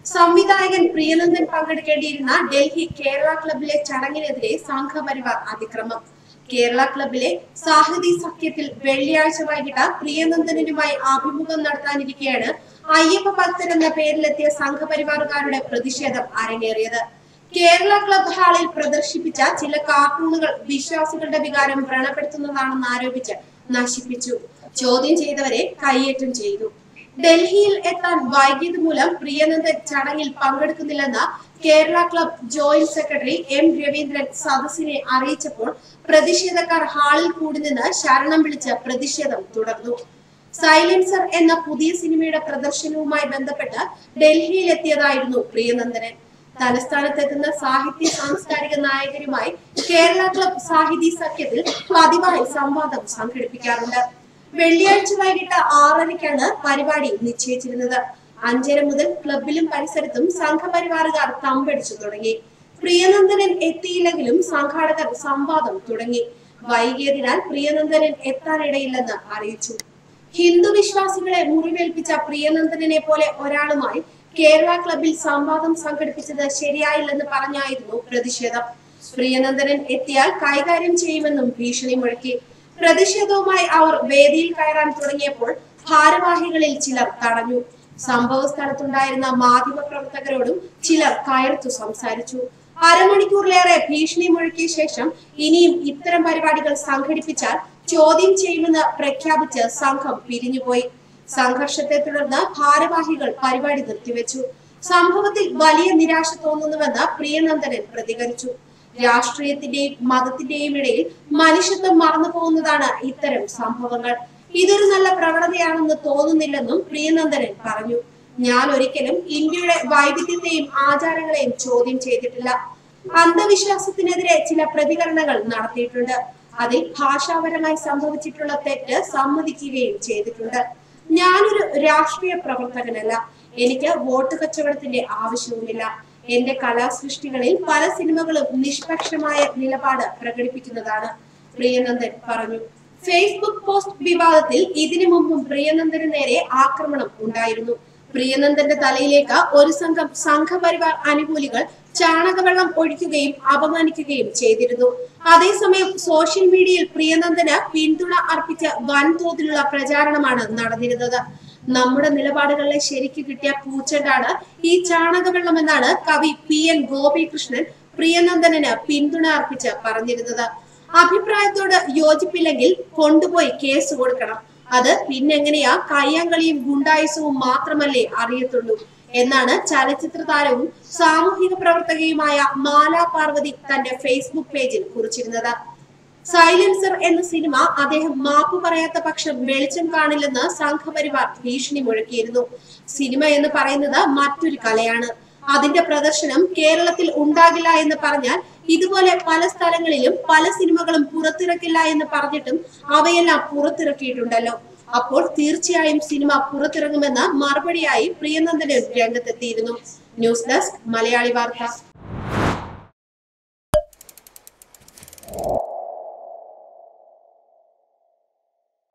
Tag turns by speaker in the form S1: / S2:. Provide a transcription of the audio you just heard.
S1: സംവിധായകൻ പ്രിയനന്ദൻ പങ്കെടുക്കേണ്ടിയിരുന്ന ഡൽഹി കേരള ക്ലബിലെ ചടങ്ങിനെതിരെ സംഘപരിവാർ അതിക്രമം കേരള ക്ലബിലെ സാഹിതി സഖ്യത്തിൽ വെള്ളിയാഴ്ച വൈകിട്ട് പ്രിയനന്ദനുമായി അഭിമുഖം നടത്താനിരിക്കെയാണ് അയ്യപ്പ ഭക്തർ എന്ന പേരിലെത്തിയ സംഘപരിവാറുകാരുടെ പ്രതിഷേധം അരങ്ങേറിയത് കേരള ക്ലബ് ഹാളിൽ പ്രദർശിപ്പിച്ച ചില കാർട്ടൂണുകൾ വിശ്വാസികളുടെ വികാരം വ്രണപ്പെടുത്തുന്നതാണെന്ന് ആരോപിച്ച് നശിപ്പിച്ചു ചോദ്യം ചെയ്തവരെ കയ്യേറ്റം ചെയ്തു ഡൽഹിയിൽ എത്താൻ വൈകിയത് മൂലം പ്രിയനന്ദൻ ചടങ്ങിൽ പങ്കെടുക്കുന്നില്ലെന്ന് Kerala club joint secretary M Raveendran സദസ്സിനെ അറിയിച്ചപ്പോൾ പ്രതിഷേധക്കാർ ഹാളിൽ കൂടി നിന്ന് ശരണം വിളിച്ച് പ്രതിഷേധം തുടർന്നു സൈലൻസർ എന്ന പുതിയ സിനിമയുടെ പ്രദർശനവുമായി ബന്ധപ്പെട്ട് ഡൽഹിയിലെത്തിയതായിരുന്നു പ്രിയനന്ദനൻ തലസ്ഥാനത്തെത്തുന്ന സാഹിത്യ സാംസ്കാരിക നായകരുമായി കേരള ക്ലബ് സാഹിതി സഖ്യത്തിൽ പതിവായി സംവാദം സംഘടിപ്പിക്കാറുണ്ട് വെള്ളിയാഴ്ച വൈകിട്ട് ആറരയ്ക്കാണ് പരിപാടി നിശ്ചയിച്ചിരുന്നത് അഞ്ചര മുതൽ ക്ലബിലും പരിസരത്തും സംഘപരിവാറുകാർ തമ്പടിച്ചു തുടങ്ങി പ്രിയനന്ദനൻ എത്തിയില്ലെങ്കിലും സംഘാടകർ സംവാദം തുടങ്ങി വൈകിയതിനാൽ പ്രിയനന്ദനൻ എത്താനിടയില്ലെന്ന് അറിയിച്ചു ഹിന്ദു വിശ്വാസികളെ മുറിവേൽപ്പിച്ച പ്രിയനന്ദനെ പോലെ ഒരാളുമായി കേരള ക്ലബിൽ സംവാദം സംഘടിപ്പിച്ചത് ശരിയായില്ലെന്ന് പറഞ്ഞായിരുന്നു പ്രതിഷേധം പ്രിയനന്ദനൻ എത്തിയാൽ കൈകാര്യം ചെയ്യുമെന്നും ഭീഷണി മുഴക്കി പ്രതിഷേധവുമായി അവർ വേദിയിൽ കയറാൻ തുടങ്ങിയപ്പോൾ ഭാരവാഹികളിൽ ചിലർ തടഞ്ഞു സംഭവ സ്ഥലത്തുണ്ടായിരുന്ന മാധ്യമ പ്രവർത്തകരോടും ചിലർ കയർത്തു സംസാരിച്ചു അരമണിക്കൂറിലേറെ ഭീഷണി മുഴക്കിയ ശേഷം ഇനിയും ഇത്തരം പരിപാടികൾ സംഘടിപ്പിച്ചാൽ ചോദ്യം ചെയ്യുമെന്ന് പ്രഖ്യാപിച്ച് സംഘം പിരിഞ്ഞുപോയി സംഘർഷത്തെ തുടർന്ന് ഭാരവാഹികൾ പരിപാടി നിർത്തിവെച്ചു സംഭവത്തിൽ വലിയ നിരാശ തോന്നുന്നുവെന്ന് പ്രിയനന്ദനൻ പ്രതികരിച്ചു രാഷ്ട്രീയത്തിന്റെയും മതത്തിന്റെയും ഇടയിൽ മനുഷ്യത്വം മറന്നു പോകുന്നതാണ് ഇത്തരം സംഭവങ്ങൾ ഇതൊരു നല്ല പ്രവണതയാണെന്ന് തോന്നുന്നില്ലെന്നും പ്രിയനന്ദനൻ പറഞ്ഞു ഞാൻ ഒരിക്കലും ഇന്ത്യയുടെ വൈവിധ്യത്തെയും ആചാരങ്ങളെയും ചോദ്യം ചെയ്തിട്ടില്ല അന്ധവിശ്വാസത്തിനെതിരെ ചില പ്രതികരണങ്ങൾ നടത്തിയിട്ടുണ്ട് അതിൽ ഭാഷാപരമായി സംഭവിച്ചിട്ടുള്ള തെറ്റ് സമ്മതിക്കുകയും ചെയ്തിട്ടുണ്ട് ഞാനൊരു രാഷ്ട്രീയ പ്രവർത്തകനല്ല എനിക്ക് വോട്ട് കച്ചവടത്തിന്റെ ആവശ്യവുമില്ല എന്റെ കലാസൃഷ്ടികളിൽ പല സിനിമകളും നിഷ്പക്ഷമായ നിലപാട് പ്രകടിപ്പിക്കുന്നതാണ് പ്രിയനന്ദൻ പറഞ്ഞു ഫേസ്ബുക്ക് പോസ്റ്റ് വിവാദത്തിൽ ഇതിനു മുമ്പും പ്രിയനന്ദന് നേരെ ആക്രമണം ഉണ്ടായിരുന്നു പ്രിയനന്ദന്റെ തലയിലേക്ക് ഒരു സംഘം സംഘപരിവാർ അനുകൂലികൾ ചാണകവെള്ളം ഒഴിക്കുകയും അപമാനിക്കുകയും ചെയ്തിരുന്നു അതേസമയം സോഷ്യൽ മീഡിയയിൽ പ്രിയനന്ദന് പിന്തുണ അർപ്പിച്ച വൻതോതിലുള്ള പ്രചാരണമാണ് നടന്നിരുന്നത് നമ്മുടെ നിലപാടുകളെ ശരിക്ക് കിട്ടിയ പൂച്ചണ്ടാണ് ഈ ചാണകവെള്ളം എന്നാണ് കവി പി എൻ ഗോപികൃഷ്ണൻ പ്രിയനന്ദനന് പിന്തുണ അർപ്പിച്ച് പറഞ്ഞിരുന്നത് അഭിപ്രായത്തോട് യോജിപ്പില്ലെങ്കിൽ കൊണ്ടുപോയി കേസ് കൊടുക്കണം അത് പിന്നെങ്ങനെയാ കയ്യാങ്കളിയും ഗുണ്ടായുസവും മാത്രമല്ലേ അറിയത്തുള്ളൂ എന്നാണ് ചലച്ചിത്ര താരവും സാമൂഹിക പ്രവർത്തകയുമായ മാല പാർവതി തന്റെ ഫേസ്ബുക്ക് പേജിൽ കുറിച്ചിരുന്നത് സൈലൻസർ എന്ന സിനിമ അദ്ദേഹം മാപ്പ് പറയാത്ത പക്ഷം വെളിച്ചം കാണില്ലെന്ന് സംഘപരിവാർ ഭീഷണി മുഴക്കിയിരുന്നു സിനിമ എന്ന് പറയുന്നത് മറ്റൊരു കലയാണ് അതിന്റെ പ്രദർശനം കേരളത്തിൽ ഉണ്ടാകില്ല എന്ന് പറഞ്ഞാൽ ഇതുപോലെ പല സ്ഥലങ്ങളിലും പല സിനിമകളും പുറത്തിറക്കില്ല എന്ന് പറഞ്ഞിട്ടും അവയെല്ലാം പുറത്തിറക്കിയിട്ടുണ്ടല്ലോ അപ്പോൾ തീർച്ചയായും സിനിമ പുറത്തിറങ്ങുമെന്ന മറുപടിയായി പ്രിയനന്ദന് രംഗത്തെത്തിയിരുന്നു ന്യൂസ് ഡെസ്ക് മലയാളി വാർത്ത